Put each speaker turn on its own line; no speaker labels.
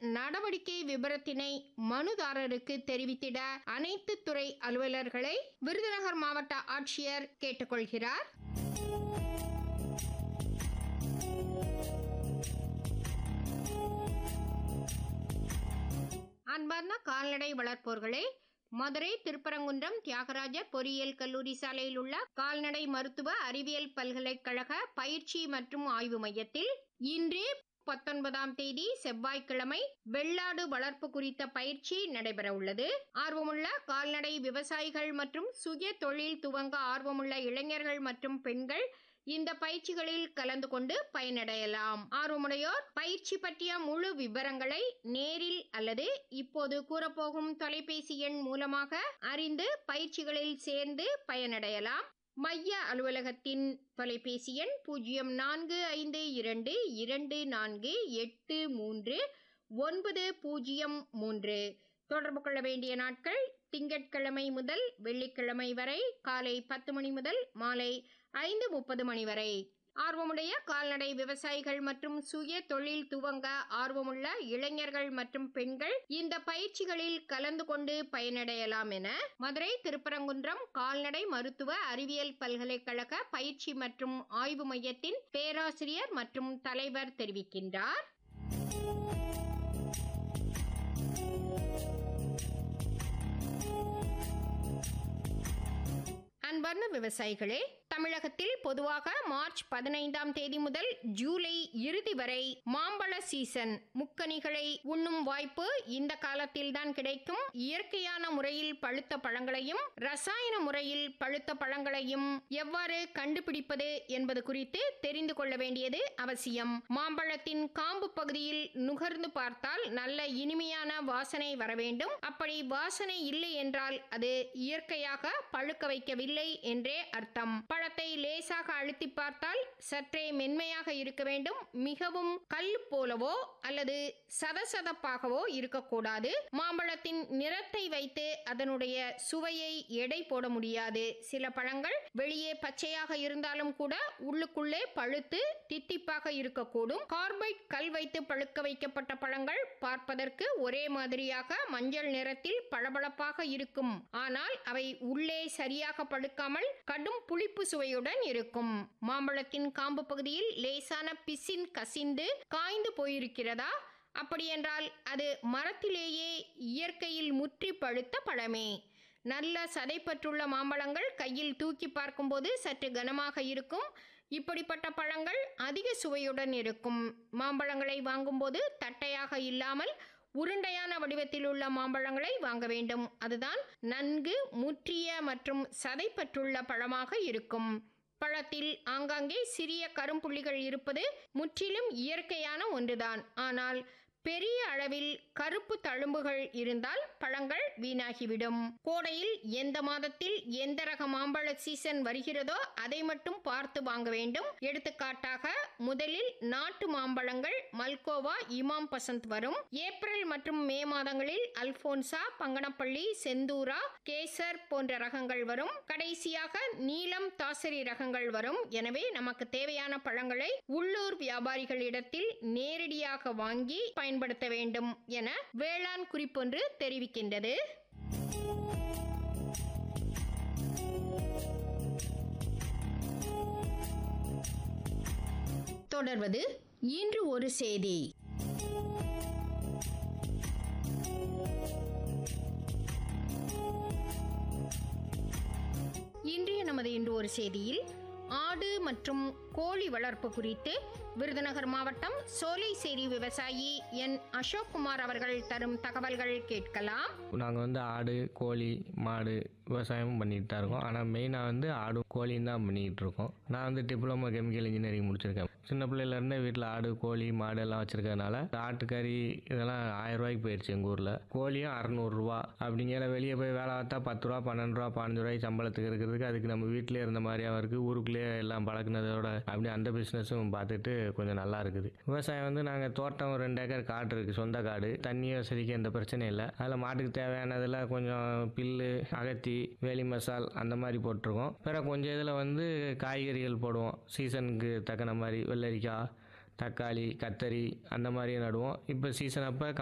நடவடிக்கை விபரத்தினை மனுதாரருக்கு தெரிவித்திட அனைத்து துறை அலுவலர்களை விருதுநகர் மாவட்ட ஆட்சியர் கேட்டுக்கொள்கிறார் அன்பார்ந்த கால்நடை வளர்ப்போர்களே மதுரை திருப்பரங்குன்றம் தியாகராஜர் பொறியியல் கல்லூரி சாலையில் உள்ள கால்நடை மருத்துவ அறிவியல் பல்கலைக்கழக பயிற்சி மற்றும் ஆய்வு மையத்தில் இன்று பத்தொன்பதாம் தேதி செவ்வாய்க்கிழமை வெள்ளாடு வளர்ப்பு குறித்த பயிற்சி நடைபெற உள்ளது ஆர்வமுள்ள கால்நடை விவசாயிகள் மற்றும் சுய தொழில் துவங்க ஆர்வமுள்ள இளைஞர்கள் மற்றும் பெண்கள் இந்த பயிற்சிகளில் கலந்து கொண்டு பயனடையலாம் ஆர்வமுடையோர் பயிற்சி பற்றிய முழு விவரங்களை நேரில் அல்லது இப்போது கூறப்போகும் தொலைபேசி எண் மூலமாக அறிந்து பயிற்சிகளில் சேர்ந்து பயனடையலாம் மைய அலுவலகத்தின் தொலைபேசி எண் பூஜ்ஜியம் நான்கு ஐந்து இரண்டு இரண்டு நான்கு எட்டு மூன்று ஒன்பது பூஜ்ஜியம் மூன்று தொடர்பு கொள்ள வேண்டிய நாட்கள் திங்கட்கிழமை முதல் வெள்ளிக்கிழமை வரை காலை பத்து மணி முதல் மாலை ஐந்து முப்பது மணி வரை ஆர்வமுடைய கால்நடை விவசாயிகள் மற்றும் சுய தொழில் துவங்க ஆர்வமுள்ள இளைஞர்கள் மற்றும் பெண்கள் இந்த பயிற்சிகளில் கலந்து கொண்டு பயனடையலாம் என மதுரை திருப்பரங்குன்றம் கால்நடை மருத்துவ அறிவியல் பல்கலைக்கழக பயிற்சி மற்றும் ஆய்வு மையத்தின் பேராசிரியர் மற்றும் தலைவர் தெரிவிக்கின்றார் அன்பார்ந்த விவசாயிகளே தமிழகத்தில் பொதுவாக மார்ச் பதினைந்தாம் தேதி முதல் ஜூலை இறுதி வரை மாம்பழ சீசன் முக்கனிகளை உண்ணும் வாய்ப்பு இந்த காலத்தில்தான் கிடைக்கும் இயற்கையான முறையில் பழுத்த பழங்களையும் ரசாயன முறையில் பழுத்த பழங்களையும் எவ்வாறு கண்டுபிடிப்பது என்பது குறித்து தெரிந்து கொள்ள வேண்டியது அவசியம் மாம்பழத்தின் காம்பு பகுதியில் நுகர்ந்து பார்த்தால் நல்ல இனிமையான வாசனை வர வேண்டும் அப்படி வாசனை இல்லை என்றால் அது இயற்கையாக பழுக்க வைக்கவில்லை என்றே அர்த்தம் பழத்தை லேசாக அழுத்தி பார்த்தால் சற்றே மென்மையாக இருக்க வேண்டும் மிகவும் கல் போலவோ அல்லது சதசதப்பாகவோ இருக்கக்கூடாது மாம்பழத்தின் நிறத்தை வைத்து அதனுடைய சுவையை எடை போட முடியாது சில பழங்கள் வெளியே பச்சையாக இருந்தாலும் கூட உள்ளுக்குள்ளே பழுத்து தித்திப்பாக இருக்கக்கூடும் கார்பைட் கல் வைத்து பழுக்க வைக்கப்பட்ட பழங்கள் பார்ப்பதற்கு ஒரே மாதிரியாக மஞ்சள் நிறத்தில் பளபளப்பாக இருக்கும் ஆனால் அவை உள்ளே சரியாக பழுக்காமல் கடும் புளிப்பு சுவையுடன் இருக்கும் மாம்பழத்தின் காம்பு பகுதியில் லேசான பிசின் கசிந்து காய்ந்து போயிருக்கிறதா அப்படியென்றால் அது மரத்திலேயே இயற்கையில் முற்றி பழுத்த பழமே நல்ல சதைப்பற்றுள்ள மாம்பழங்கள் கையில் தூக்கி பார்க்கும்போது சற்று கனமாக இருக்கும் இப்படிப்பட்ட பழங்கள் அதிக சுவையுடன் இருக்கும் மாம்பழங்களை வாங்கும்போது தட்டையாக இல்லாமல் உருண்டையான வடிவத்தில் உள்ள மாம்பழங்களை வாங்க வேண்டும் அதுதான் நன்கு முற்றிய மற்றும் சதைப்பற்றுள்ள பழமாக இருக்கும் பழத்தில் ஆங்காங்கே சிறிய கரும்புள்ளிகள் இருப்பது முற்றிலும் இயற்கையான ஒன்றுதான் ஆனால் பெரிய அளவில் கருப்பு தழும்புகள் இருந்தால் பழங்கள் வீணாகிவிடும் கோடையில் எந்த மாதத்தில் எந்த ரக மாம்பழ சீசன் வருகிறதோ அதை மட்டும் பார்த்து வாங்க வேண்டும் எடுத்துக்காட்டாக முதலில் நாட்டு மாம்பழங்கள் மல்கோவா இமாம் பசந்த் வரும் ஏப்ரல் மற்றும் மே மாதங்களில் அல்போன்சா பங்கனப்பள்ளி செந்தூரா கேசர் போன்ற ரகங்கள் வரும் கடைசியாக நீலம் தாசரி ரகங்கள் வரும் எனவே நமக்கு தேவையான பழங்களை உள்ளூர் வியாபாரிகளிடத்தில் நேரடியாக வாங்கி பயன்படுத்த வேண்டும் என வேளாண் குறிப்பொன்று தெரிவிக்கின்றது தொடர்வது இன்று ஒரு செய்தி இன்றைய நமது இன்று ஒரு செய்தியில் ஆடு மற்றும் கோழி வளர்ப்பு குறித்து விருதுநகர் மாவட்டம் சோலைசேரி விவசாயி என் அசோக்குமார் அவர்கள் தரும் தகவல்கள் கேட்கலாம்
நாங்கள் வந்து ஆடு கோழி மாடு விவசாயம் பண்ணிட்டு தான் இருக்கோம் ஆனால் மெயினாக வந்து ஆடு கோழியும் தான் பண்ணிக்கிட்டு இருக்கோம் நான் வந்து டிப்ளமோ கெமிக்கல் இன்ஜினியரிங் முடிச்சிருக்கேன் சின்ன பிள்ளையிலேருந்தே வீட்டில் ஆடு கோழி மாடு எல்லாம் வச்சுருக்கறனால ஆட்டுக்கறி இதெல்லாம் ஆயிரம் ரூபாய்க்கு போயிடுச்சு எங்கள் ஊரில் கோழியும் அறநூறுரூவா அப்படிங்கிற வெளியே போய் வேலை பார்த்தா பத்து ரூபா பன்னெண்டு ரூபா பதினஞ்சு ரூபாய்க்கு சம்பளத்துக்கு இருக்கிறதுக்கு அதுக்கு நம்ம வீட்டிலே இருந்த மாதிரியாக இருக்குது ஊருக்குள்ளேயே எல்லாம் பழக்கினதோட அப்படி அந்த பிஸ்னஸும் பார்த்துட்டு கொஞ்சம் நல்லா இருக்குது விவசாயம் வந்து நாங்கள் தோட்டம் ஒரு ரெண்டு ஏக்கர் காடு இருக்குது சொந்த காடு தண்ணி வசதிக்கு எந்த பிரச்சனையும் இல்லை அதில் மாட்டுக்கு தேவையானதில் கொஞ்சம் பில்லு அகத்தி வேலி மசால் அந்த மாதிரி போட்டிருக்கோம் பிறகு கொஞ்சம் இதில் வந்து காய்கறிகள் போடுவோம் சீசனுக்கு தக்கன மாதிரி வெள்ளரிக்காய் தக்காளி கத்தரி அந்த மாதிரி நடுவோம் இப்போ சீசன் அப்போ